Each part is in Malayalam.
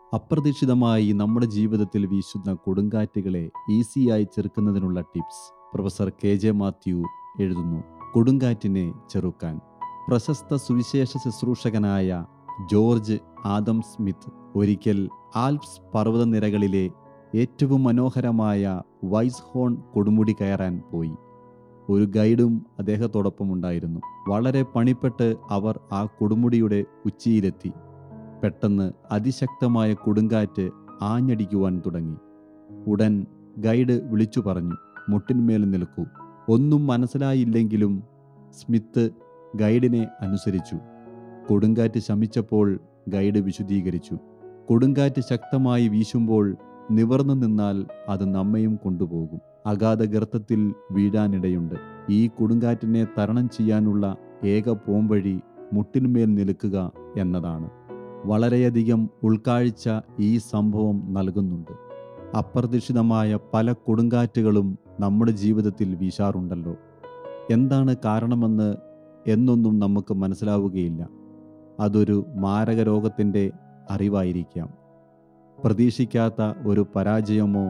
അപ്രതീക്ഷിതമായി നമ്മുടെ ജീവിതത്തിൽ വീശുന്ന കൊടുങ്കാറ്റുകളെ ഈസിയായി ചെറുക്കുന്നതിനുള്ള tips professor K J Mathew എഴുതുന്നു കൊടുങ്കാറ്റിനെ ചെറുക്കാൻ പ്രശസ്ത സുവിശേഷ ശുശ്രൂഷകനായ ജോർജ് ആദം സ്മിത്ത് ഒരിക്കൽ ആൽപ്സ് പർവ്വതനിരകളിലെ ഏറ്റവും മനോഹരമായ വൈസ് ഹോൺ കൊടുമുടി കയറാൻ പോയി ഒരു ഗൈഡും അദ്ദേഹത്തോടൊപ്പം ഉണ്ടായിരുന്നു വളരെ പണിപ്പെട്ട് അവർ ആ കൊടുമുടിയുടെ ഉച്ചിയിലെത്തി പെട്ടെന്ന് അതിശക്തമായ കൊടുങ്കാറ്റ് ആഞ്ഞടിക്കുവാൻ തുടങ്ങി ഉടൻ ഗൈഡ് വിളിച്ചു പറഞ്ഞു മുട്ടിന്മേൽ നിൽക്കൂ ഒന്നും മനസ്സിലായില്ലെങ്കിലും സ്മിത്ത് ഗൈഡിനെ അനുസരിച്ചു കൊടുങ്കാറ്റ് ശമിച്ചപ്പോൾ ഗൈഡ് വിശദീകരിച്ചു കൊടുങ്കാറ്റ് ശക്തമായി വീശുമ്പോൾ നിവർന്നു നിന്നാൽ അത് നമ്മയും കൊണ്ടുപോകും അഗാധ ഗർത്തത്തിൽ വീഴാനിടയുണ്ട് ഈ കൊടുങ്കാറ്റിനെ തരണം ചെയ്യാനുള്ള ഏക പോംവഴി മുട്ടിന്മേൽ നിൽക്കുക എന്നതാണ് വളരെയധികം ഉൾക്കാഴ്ച ഈ സംഭവം നൽകുന്നുണ്ട് അപ്രതീക്ഷിതമായ പല കൊടുങ്കാറ്റുകളും നമ്മുടെ ജീവിതത്തിൽ വീശാറുണ്ടല്ലോ എന്താണ് കാരണമെന്ന് എന്നൊന്നും നമുക്ക് മനസ്സിലാവുകയില്ല അതൊരു മാരക രോഗത്തിൻ്റെ അറിവായിരിക്കാം പ്രതീക്ഷിക്കാത്ത ഒരു പരാജയമോ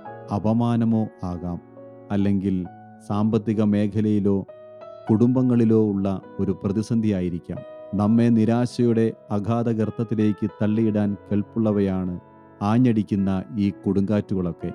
അപമാനമോ ആകാം അല്ലെങ്കിൽ സാമ്പത്തിക മേഖലയിലോ കുടുംബങ്ങളിലോ ഉള്ള ഒരു പ്രതിസന്ധിയായിരിക്കാം നമ്മെ നിരാശയുടെ അഗാധ ഗർത്തത്തിലേക്ക് തള്ളിയിടാൻ കെൽപ്പുള്ളവയാണ് ആഞ്ഞടിക്കുന്ന ഈ കൊടുങ്കാറ്റുകളൊക്കെ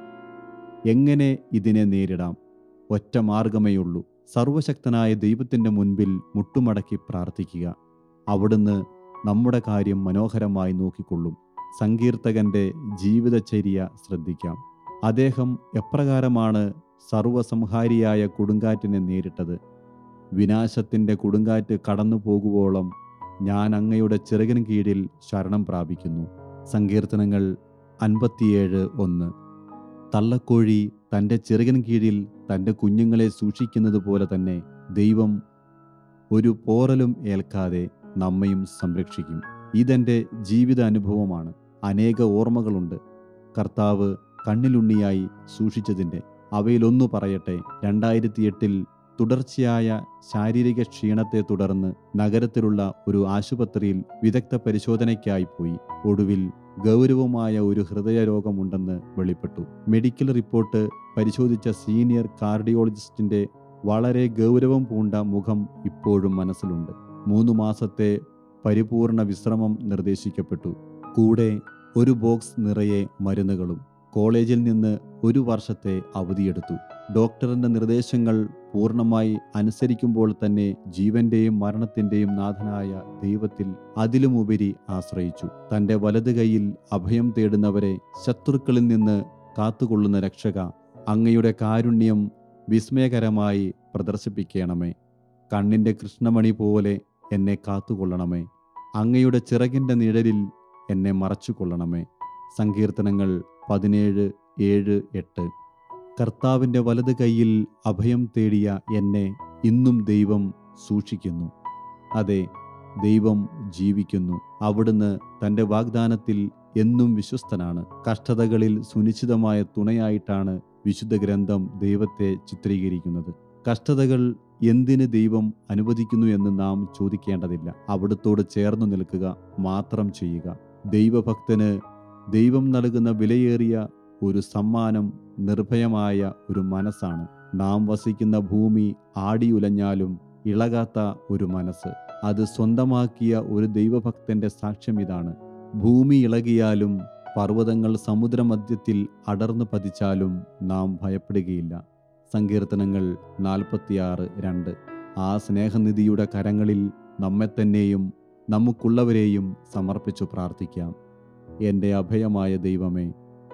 എങ്ങനെ ഇതിനെ നേരിടാം ഒറ്റ മാർഗമേയുള്ളൂ സർവശക്തനായ ദൈവത്തിൻ്റെ മുൻപിൽ മുട്ടുമടക്കി പ്രാർത്ഥിക്കുക അവിടുന്ന് നമ്മുടെ കാര്യം മനോഹരമായി നോക്കിക്കൊള്ളും സങ്കീർത്തകന്റെ ജീവിതചര്യ ശ്രദ്ധിക്കാം അദ്ദേഹം എപ്രകാരമാണ് സർവസംഹാരിയായ കൊടുങ്കാറ്റിനെ നേരിട്ടത് വിനാശത്തിൻ്റെ കൊടുങ്കാറ്റ് കടന്നു പോകുവോളം ഞാൻ അങ്ങയുടെ ചിറകിന് കീഴിൽ ശരണം പ്രാപിക്കുന്നു സങ്കീർത്തനങ്ങൾ അൻപത്തിയേഴ് ഒന്ന് തള്ളക്കോഴി തൻ്റെ ചിറകിന് കീഴിൽ തൻ്റെ കുഞ്ഞുങ്ങളെ സൂക്ഷിക്കുന്നത് പോലെ തന്നെ ദൈവം ഒരു പോറലും ഏൽക്കാതെ നമ്മയും സംരക്ഷിക്കും ഇതെൻ്റെ ജീവിത അനുഭവമാണ് അനേക ഓർമ്മകളുണ്ട് കർത്താവ് കണ്ണിലുണ്ണിയായി സൂക്ഷിച്ചതിൻ്റെ അവയിലൊന്നു പറയട്ടെ രണ്ടായിരത്തി എട്ടിൽ തുടർച്ചയായ ശാരീരിക ക്ഷീണത്തെ തുടർന്ന് നഗരത്തിലുള്ള ഒരു ആശുപത്രിയിൽ വിദഗ്ധ പരിശോധനയ്ക്കായി പോയി ഒടുവിൽ ഗൗരവമായ ഒരു ഹൃദയരോഗമുണ്ടെന്ന് വെളിപ്പെട്ടു മെഡിക്കൽ റിപ്പോർട്ട് പരിശോധിച്ച സീനിയർ കാർഡിയോളജിസ്റ്റിന്റെ വളരെ ഗൗരവം പൂണ്ട മുഖം ഇപ്പോഴും മനസ്സിലുണ്ട് മൂന്ന് മാസത്തെ പരിപൂർണ വിശ്രമം നിർദ്ദേശിക്കപ്പെട്ടു കൂടെ ഒരു ബോക്സ് നിറയെ മരുന്നുകളും കോളേജിൽ നിന്ന് ഒരു വർഷത്തെ അവധിയെടുത്തു ഡോക്ടറിന്റെ നിർദ്ദേശങ്ങൾ പൂർണ്ണമായി അനുസരിക്കുമ്പോൾ തന്നെ ജീവന്റെയും മരണത്തിന്റെയും നാഥനായ ദൈവത്തിൽ അതിലുമുപരി ആശ്രയിച്ചു തന്റെ വലത് കൈയിൽ അഭയം തേടുന്നവരെ ശത്രുക്കളിൽ നിന്ന് കാത്തുകൊള്ളുന്ന രക്ഷക അങ്ങയുടെ കാരുണ്യം വിസ്മയകരമായി പ്രദർശിപ്പിക്കണമേ കണ്ണിന്റെ കൃഷ്ണമണി പോലെ എന്നെ കാത്തുകൊള്ളണമേ അങ്ങയുടെ ചിറകിന്റെ നിഴലിൽ എന്നെ മറച്ചുകൊള്ളണമേ സങ്കീർത്തനങ്ങൾ പതിനേഴ് ഏഴ് എട്ട് കർത്താവിൻ്റെ വലത് കൈയിൽ അഭയം തേടിയ എന്നെ ഇന്നും ദൈവം സൂക്ഷിക്കുന്നു അതെ ദൈവം ജീവിക്കുന്നു അവിടുന്ന് തൻ്റെ വാഗ്ദാനത്തിൽ എന്നും വിശ്വസ്തനാണ് കഷ്ടതകളിൽ സുനിശ്ചിതമായ തുണയായിട്ടാണ് വിശുദ്ധ ഗ്രന്ഥം ദൈവത്തെ ചിത്രീകരിക്കുന്നത് കഷ്ടതകൾ എന്തിന് ദൈവം അനുവദിക്കുന്നു എന്ന് നാം ചോദിക്കേണ്ടതില്ല അവിടുത്തോട് ചേർന്നു നിൽക്കുക മാത്രം ചെയ്യുക ദൈവഭക്തന് ദൈവം നൽകുന്ന വിലയേറിയ ഒരു സമ്മാനം നിർഭയമായ ഒരു മനസ്സാണ് നാം വസിക്കുന്ന ഭൂമി ആടിയുലഞ്ഞാലും ഇളകാത്ത ഒരു മനസ്സ് അത് സ്വന്തമാക്കിയ ഒരു ദൈവഭക്തന്റെ സാക്ഷ്യം ഇതാണ് ഭൂമി ഇളകിയാലും പർവ്വതങ്ങൾ സമുദ്രമധ്യത്തിൽ അടർന്നു പതിച്ചാലും നാം ഭയപ്പെടുകയില്ല സങ്കീർത്തനങ്ങൾ നാൽപ്പത്തിയാറ് രണ്ട് ആ സ്നേഹനിധിയുടെ കരങ്ങളിൽ നമ്മെത്തന്നെയും നമുക്കുള്ളവരെയും സമർപ്പിച്ചു പ്രാർത്ഥിക്കാം എൻ്റെ അഭയമായ ദൈവമേ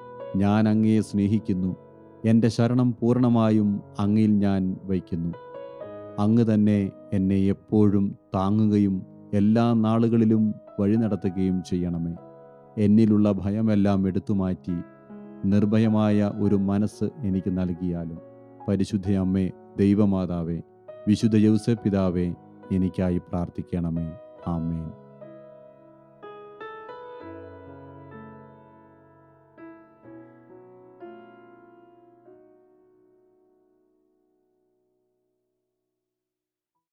ഞാൻ അങ്ങയെ സ്നേഹിക്കുന്നു എൻ്റെ ശരണം പൂർണ്ണമായും അങ്ങയിൽ ഞാൻ വയ്ക്കുന്നു അങ്ങ് തന്നെ എന്നെ എപ്പോഴും താങ്ങുകയും എല്ലാ നാളുകളിലും വഴി നടത്തുകയും ചെയ്യണമേ എന്നിലുള്ള ഭയമെല്ലാം എടുത്തുമാറ്റി നിർഭയമായ ഒരു മനസ്സ് എനിക്ക് നൽകിയാലും പരിശുദ്ധ അമ്മേ ദൈവമാതാവേ വിശുദ്ധ യൗസപിതാവേ എനിക്കായി പ്രാർത്ഥിക്കണമേ ആമേൻ